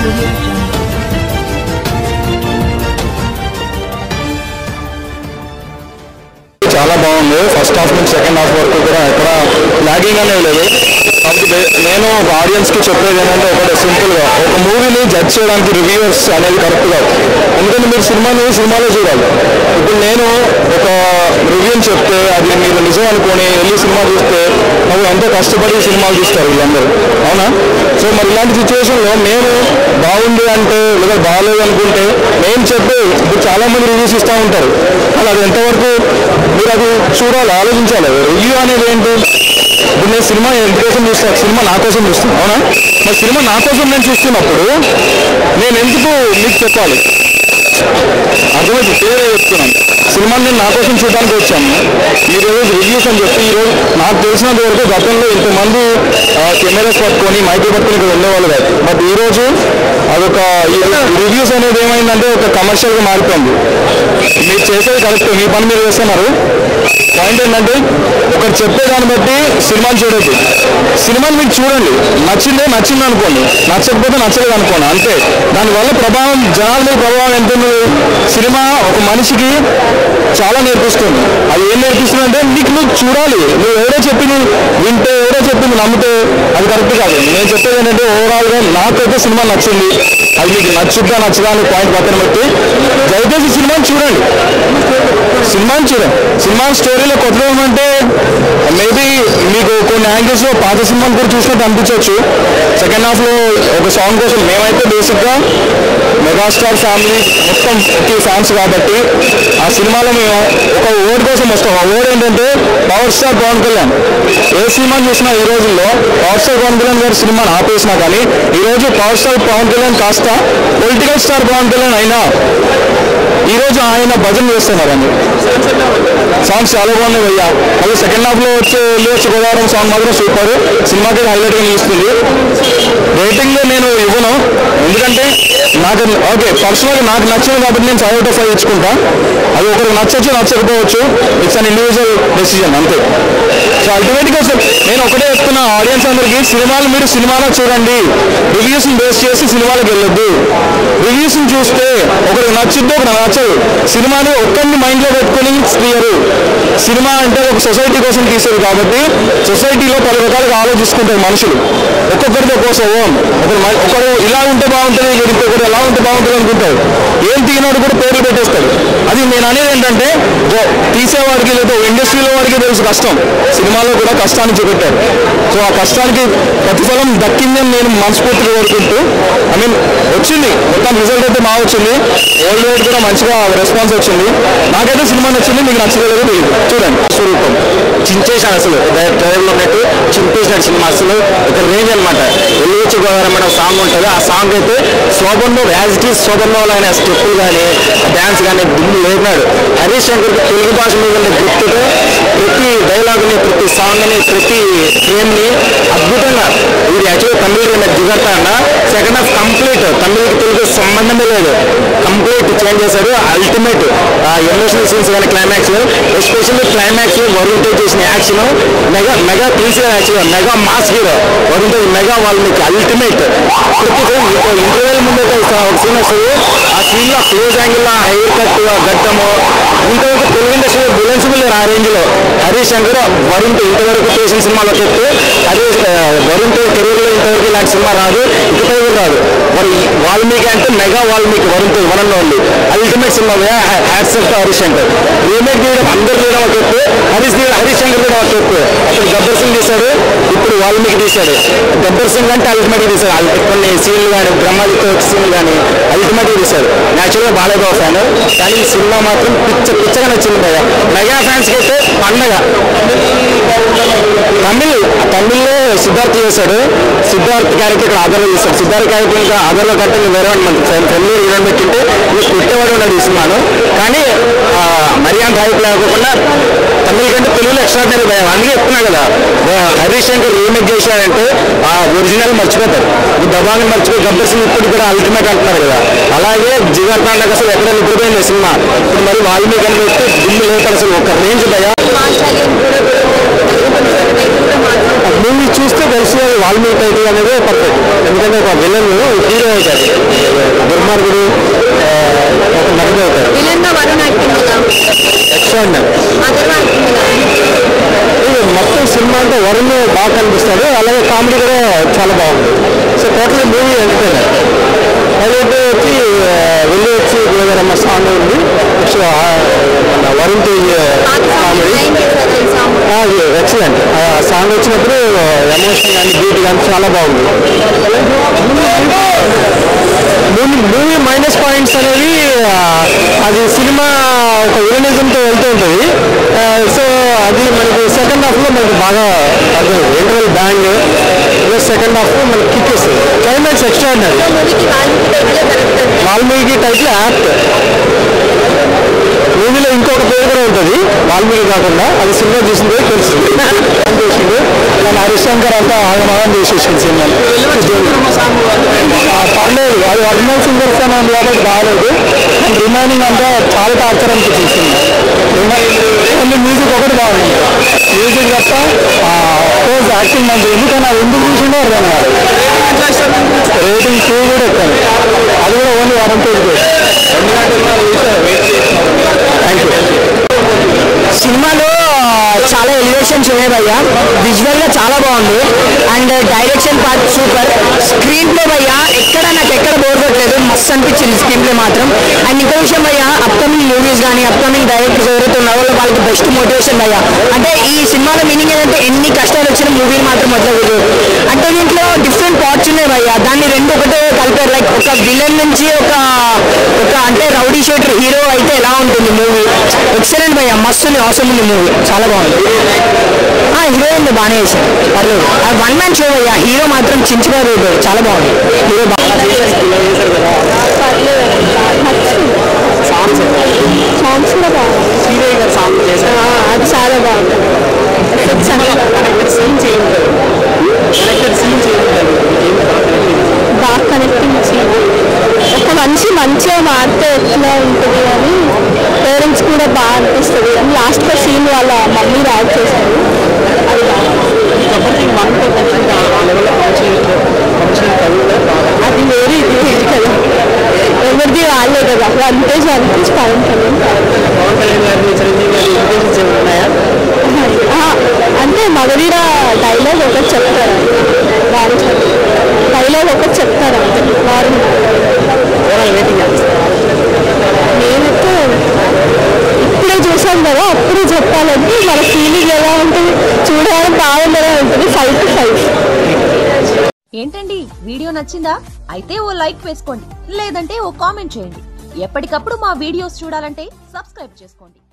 audio jungle. చాలా బాగుంది first half నుంచి సెకండ్ హాఫ్ వరకు కూడా ఎక్కడ లాగింగ్ అనేది లేదు కాబట్టి నే- నేను ఒక ఆడియన్స్ కి చెప్పేది ఏంటంటే ఒకటి సింపుల్ గా ఒక మూవీని జడ్జ్ చేయడానికి రివ్యూవర్స్ అనేది కరెక్ట్ కాదు ఎందుకంటే మీరు సినిమాని సినిమాలో చూడాలి ఇప్పుడు నేను ఒక రివ్యూని చెప్తే అది మీరు నిజం అనుకొని వెళ్ళి సినిమా చూస్తే నువ్వు ఎంతో కష్టపడి సినిమాలు చూస్తారు వీళ్ళందరూ అవునా సో మరి ఇలాంటి సిచ్యువేషన్లో మేము బాగుంది అంటే లేదా బాగాలేదు అనుకుంటే మేము చెప్పి ఇప్పుడు చాలా మంది రివ్యూస్ ఇస్తూ ఉంటారు అలా అది ఎంతవరకు మీరు అది చూడాలి ఆలోచించాలి రివ్యూ అనేది ఏంటి ఇప్పుడు నేను సినిమా ఎందుకోసం చూస్తాను సినిమా నా కోసం చూస్తాను అవునా మరి సినిమా నా కోసం నేను చూస్తున్నప్పుడు నేను ఎందుకు మీకు చెప్పాలి అర్థమైంది పేరే చెప్తున్నాను సినిమాని నేను నా కోసం చూడడానికి వచ్చాను మీరు ఈరోజు రివ్యూస్ అని చెప్పి ఈరోజు నాకు తెలిసినంత వరకు గతంలో ఇంతమంది కెమెరాస్ పట్టుకొని మైక్ పట్టుకొని ఇక్కడ ఉండేవాళ్ళు కాదు బట్ ఈరోజు అదొక రివ్యూస్ అనేది ఏమైందంటే ఒక కమర్షియల్గా మారిపోయింది మీరు చేసేది కరెక్ట్ మీ పని మీరు చేస్తున్నారు పాయింట్ ఏంటంటే ఒకరు చెప్పేదాన్ని బట్టి సినిమాని చూడొద్దు సినిమాని మీరు చూడండి నచ్చిందే నచ్చింది అనుకోండి నచ్చకపోతే నచ్చలేదు అనుకోండి అంతే దానివల్ల ప్రభావం జనాల మీద ప్రభావం ఎంత ఉంది సినిమా ఒక మనిషికి చాలా నేర్పిస్తుంది అది ఏం నేర్పిస్తుంది అంటే నీకు నువ్వు చూడాలి నువ్వు ఎవరో చెప్పింది వింటే ఎవరో చెప్పింది నమ్మితే అది కరెక్ట్ కాదు నేను చెప్పేది ఏంటంటే ఓవరాల్గా నాకైతే సినిమా నచ్చింది అది మీకు నచ్చుద్దా నచ్చదా అనే పాయింట్ పక్కన పెట్టి దయచేసి సినిమాని చూడండి సినిమాని చూడండి సినిమా స్టోరీలో కొత్తగా ఏమంటే మేబీ మీకు కొన్ని యాంగిల్స్ లో పాత సినిమాలు కూడా చూసినట్టు అనిపించవచ్చు సెకండ్ హాఫ్ లో ఒక సాంగ్ కోసం మేమైతే బేసిక్ గా మెగాస్టార్ ఫ్యామిలీ మొత్తం కి ఫ్యాన్స్ కాబట్టి ఆ సినిమాలో మేము ఒక ఓడ్ కోసం వస్తాం ఆ ఓడ్ ఏంటంటే పవర్ స్టార్ పవన్ కళ్యాణ్ ఏ సినిమా చూసినా ఈ రోజుల్లో పవర్ స్టార్ పవన్ కళ్యాణ్ గారి సినిమాని ఆపేసినా కానీ ఈ రోజు పవర్ స్టార్ పవన్ కళ్యాణ్ కాస్త పొలిటికల్ స్టార్ పవన్ కళ్యాణ్ అయినా ఈ రోజు ఆయన భజన చేస్తున్నారండి సాంగ్స్ చాలా బాగున్నాయి భయ్యా అది సెకండ్ హాఫ్ లో వచ్చే వెళ్ళి వచ్చే గోదావరం సాంగ్ మాత్రం సూపర్ సినిమాకి హైలైట్ గా నిలుస్తుంది రేటింగ్ నేను ఇవ్వను ఎందుకంటే నాకు ఓకే పర్సనల్ గా నాకు నచ్చింది కాబట్టి నేను ఫైవ్ అవుట్ ఆఫ్ ఫైవ్ ఇచ్చుకుంటా అది ఒకరికి నచ్చచ్చు నచ్చకపోవచ్చు ఇట్స్ అన్ ఇండివిజువల్ డెసిజన్ అంతే సో అల్టిమేట్ గా నేను ఒకటే చెప్తున్నా ఆడియన్స్ అందరికి సినిమాలు మీరు సినిమాలో చూడండి రివ్యూస్ బేస్ చేసి సినిమాలకు వెళ్ళొద్దు రివ్యూస్ చూస్తే ఒకరికి నచ్చుద్ది ఒకరికి నచ్చదు సినిమాని ఒక్కరిని మైండ్ లో పెట్టుకొని తీయరు సినిమా అంటే ఒక సొసైటీ కోసం తీసారు కాబట్టి సొసైటీలో పలు రకాలుగా ఆలోచిస్తుంటారు మనుషులు ఒక్కొక్కరితో కోసం ఒకరు మ- ఒకరు ఇలా ఉంటే బాగుంటుంది ఇంకొకరు ఎలా ఉంటే బాగుంటుంది అనుకుంటారు ఏం తీయనోడు కూడా పేర్లు పెట్టేస్తాడు అది నేను అనేది ఏంటంటే ఓ, తీసేవాడికి లేదా ఇండస్ట్రీలో వాడికి తెలుసు కష్టం సినిమాలో కూడా కష్టాన్ని చూపెట్టారు సో ఆ కష్టానికి ప్రతిఫలం దక్కిందని నేను మనస్ఫూర్తిగా కోరుకుంటూ ఐ మీన్ వచ్చింది మొత్తం రిజల్ట్ అయితే బాగా వచ్చింది ఓల్డ్ రేట్ కూడా మంచిగా రెస్పాన్స్ వచ్చింది నాకైతే సినిమా నచ్చింది మీకు నచ్చలేదు తెలియదు చూడండి స్వరూపం చించేశాడు అసలు ట్రైలర్లో ఉన్నట్టు చింపేశాడు సినిమా అసలు ఒక రేంజ్ అనమాట ఎల్లుచి గోదావరి అనే సాంగ్ ఉంటుంది ఆ సాంగ్ అయితే శోభన్లో యాజ్ ఇట్ ఈస్ శోభన్లో ఆయన స్టెప్పులు కానీ డ్యాన్స్ కానీ దుమ్ము లేపినాడు హరీష్ శంకర్ తెలుగు భాష మీద ఉన్న గుర్తుతో ప్రతి డైలాగ్ని ప్రతి సాంగ్ని ప్రతి ఫ్రేమ్ని అద్భుతంగా ఇది యాక్చువల్గా తమిళ దిగడతా అన్న సెకండ్ హాఫ్ కంప్లీట్ తమిళకి తెలుగు సంబంధమే లేదు కంప్లీట్ చేంజ్ చేశాడు అల్టిమేట్ ఎమోషనల్ సీన్స్ కానీ climax especially climax Varun Tej చేసిన యాక్షన్ మెగా మెగా తీసిన action mega mass hero Varun Tej mega వాళ్ళకి అల్టిమేట్ ప్రతి ఇంటర్వ్యూల ముందు అయితే ఒక సీన్ వస్తుంది ఆ సీన్ లో క్లోజ్ యాంగిల్ హెయిర్ కట్ గడ్డము ఇంతవరకు తెలుగు ఇండస్ట్రీ విలన్స్ లేరు ఆ రేంజ్ లో హరీష్ శంకర్ వరుణ్ తేజ్ ఇంతవరకు చేసిన సినిమాలో చెప్తే హరీష్ ఆ, వరుణ్ తేజ్ కెరీర్ లో ఇంతవరకు ఇలాంటి సినిమా రాదు ఇకపై కూడా రాదు మరి వాల్మీకి అంటే మెగా వాల్మీకి వరుణ్ తేజ్ వనంలో ఉంది అల్టిమేట్ సినిమా hats off Harish Shankar remake చేయడం అందరు చేయడం ఒక చెప్పు హరీష్ తీయడం హరీష్ శంకర్ కూడా ఒక చెప్పు అప్పుడు గబ్బర్ సింగ్ తీశాడు ఇప్పుడు వాల్మీకి తీశాడు గబ్బర్ సింగ్ అంటే అల్టిమేట్ తీశాడు అల్- కొన్ని సీన్లు కానీ బ్రహ్మాదిత్య సీన్లు కానీ అల్టిమేట్ తీశాడు న్యాచురల్గా బాలయ్య ఫ్యాన్ కానీ ఈ సినిమా మాత్రం పిచ్చ పిచ్చగా నచ్చింది మెగా మెగా ఫ్యాన్స్కి అయితే పండగ తమిళ్ తమిళ్లో సిద్ధార్థ్ చేశాడు సిద్ధార్థ్ క్యారెక్టర్ ఇక్కడ ఆధార్లో చేశాడు సిద్ధార్థ్ క్యారెక్టర్ ఇంకా ఆధార్లో కంటే ఇంకా వేరే వాడు మనకి ఫ్రెండ్లీ హీరోని పెట్టింటే ఇంకా కొట్టేవాడు ఉన్నాడు ఈ సినిమాను కానీ ఆ, మరీ అంత హైప్ లేకుండా తమిళ కంటే తెలుగులో ఎక్స్ట్రాడినరీ భయం అందుకే చెప్తున్నా కదా ఆ, హరీష్ శంకర్ రీమేక్ చేశాడంటే ఆ ఒరిజినల్ మర్చిపోతారు ఈ దబాన్ని మర్చిపోయి గబ్బర్ సింగ్ ఇప్పుడు కూడా అల్టిమేట్ అంటున్నారు కదా అలాగే జిగర్ తాండకు అసలు ఎక్కడ నిద్రపోయింది సినిమా ఇప్పుడు మరి వాల్మీకి అని పెట్టి దిల్లు లేపారు అసలు ఒక రేంజ్ భయ మూవీ చూస్తే తెలిసి వాల్మీకి అయితే అనేది పర్ఫెక్ట్ ఎందుకంటే ఒక విలన్ హీరో అవుతాడు దుర్మార్గుడు ఆ, ఒక నటుడు అవుతాడు విలన్ గా వరుణ్ యాక్టింగ్ ఎలా ఎక్స్ట్రాడినరీ అగర్వా యాక్టింగ్ ఎలా ఇది మొత్తం సినిమా అంటే వరుణ్ బాగా కనిపిస్తాడు అలాగే కామెడీ కూడా చాలా బాగుంది so total movie entertainer highlight వచ్చి ఆ, వెళ్ళి వచ్చి గోదారమ్మ సాంగ్ ఉంది నెక్స్ట్ మన వరుణ్ తేజ్ పాత సాంగ్ కామెడీ డిజైన్ చేశారు ఈ సాంగ్ ఎక్సలెంట్ ఆ సాంగ్ వచ్చినప్పుడు ఎమోషన్ కానీ బీట్ కానీ చాలా బాగుంది మూవీ మూవీ మైనస్ పాయింట్స్ అనేవి ఆ, అది సినిమా ఒక విలనిజంతో వెళ్తూ ఉంటుంది సో అది మనకి సెకండ్ హాఫ్లో మనకి బాగా అర్థమైంది interval bang plus second half మనకి కిక్ ఇస్తుంది క్లైమాక్స్ ఎక్స్ట్రాడినరీ మూవీకి Valmiki title correct Valmiki title apt మూవీలో ఇంకొక పేరు కూడా ఉంటుంది వాల్మీకి కాకుండా అది సినిమా చూసిందే తెలుస్తుంది చేసిండు ఇలా హరిశంకర్ అంతా ఆగమాగం చేసేసింది సినిమాని ఆ, పర్లేదు అది ఒరిజినల్ సింగర్స్ అని ఉంది కాబట్టి బాగాలేదు రిమైనింగ్ అంతా చాలా టార్చర్ అనిపించింది సినిమా ఓన్లీ మ్యూజిక్ ఒకటి బాగుంది మ్యూజిక్ తప్ప కోర్స్ యాక్టింగ్ మంచి ఎందుకని అది ఎందుకు చూసిండో అర్థం కాదు రేటింగ్ టూ కూడా ఎక్కాను అది కూడా only one page thank you సినిమాలో చాలా ఎలివేషన్స్ ఉన్నాయి భయ్య విజువల్ గా చాలా బాగుంది and direction part super screenplay భయ్య ఎక్కడ నాకు ఎక్కడ బోర్ కొట్టలేదు మస్తు అనిపించింది స్క్రీన్ ప్లే మాత్రం అండ్ ఇంకో విషయం భయ్య అప్కమింగ్ మూవీస్ కానీ అప్కమింగ్ డైరెక్టర్స్ ఎవరైతే ఉన్నారో వాళ్ళకి బెస్ట్ మోటివేషన్ భయ్య అంటే ఈ సినిమాలో మీనింగ్ ఏంటంటే ఎన్ని కష్టాలు వచ్చిన మూవీని మాత్రం వదలకూడదు అంటే దీంట్లో డిఫరెంట్ పార్ట్స్ ఉన్నాయి భయ్య దాన్ని రెండు ఒకటే కలిపారు లైక్ ఒక విలన్ నుంచి ఒక ఒక అంటే రౌడీ షూటర్ హీరో అయితే ఎలా ఉంటుంది మూవీ ఎక్సలెంట్ భయ్య మస్తు ఉంది అవసరం ఉంది మూవీ చాలా బాగుంది ఆ హీరోయిన్ బాగానే చేశారు పర్లేదు అది వన్ మ్యాన్ షో భయ్య హీరో మాత్రం చించిపోయారు చాలా బాగుంది హీరో బాగా సాంగ్స్ కూడా బాగుంది అది చాలా బాగుంది ఎఫెక్ట్స్ బాగా కనెక్టింగ్ సీన్ ఒక మనిషి మంచిగా మారితే ఎట్లా ఉంటుంది అని పేరెంట్స్ కూడా బాగా అనిపిస్తుంది అని లాస్ట్లో సీన్ వాళ్ళ మమ్మీ యాడ్ చేశారు అది అది వేరే ఇది వేరే కదా ఎవరిది వాళ్ళే కదా వంటేజ్ వంటేజ్ పవన్ కళ్యాణ్ ఆ, అంటే మగధీర డైలాగ్ ఒకటి చెప్తారు వారు డైలాగ్ ఒకటి చెప్తారు అంతే వారు నేనైతే ఇప్పుడే చూసాం కదా అప్పుడే చెప్పాలంటే మన ఫీలింగ్ ఎలా ఉంటుంది చూడడానికి బాగుందనే ఉంటుంది ఫైవ్ టు ఫైవ్ ఏంటండి వీడియో నచ్చిందా అయితే ఓ లైక్ వేసుకోండి లేదంటే ఓ కామెంట్ చేయండి ఎప్పటికప్పుడు మా వీడియోస్ చూడాలంటే సబ్స్క్రైబ్ చేసుకోండి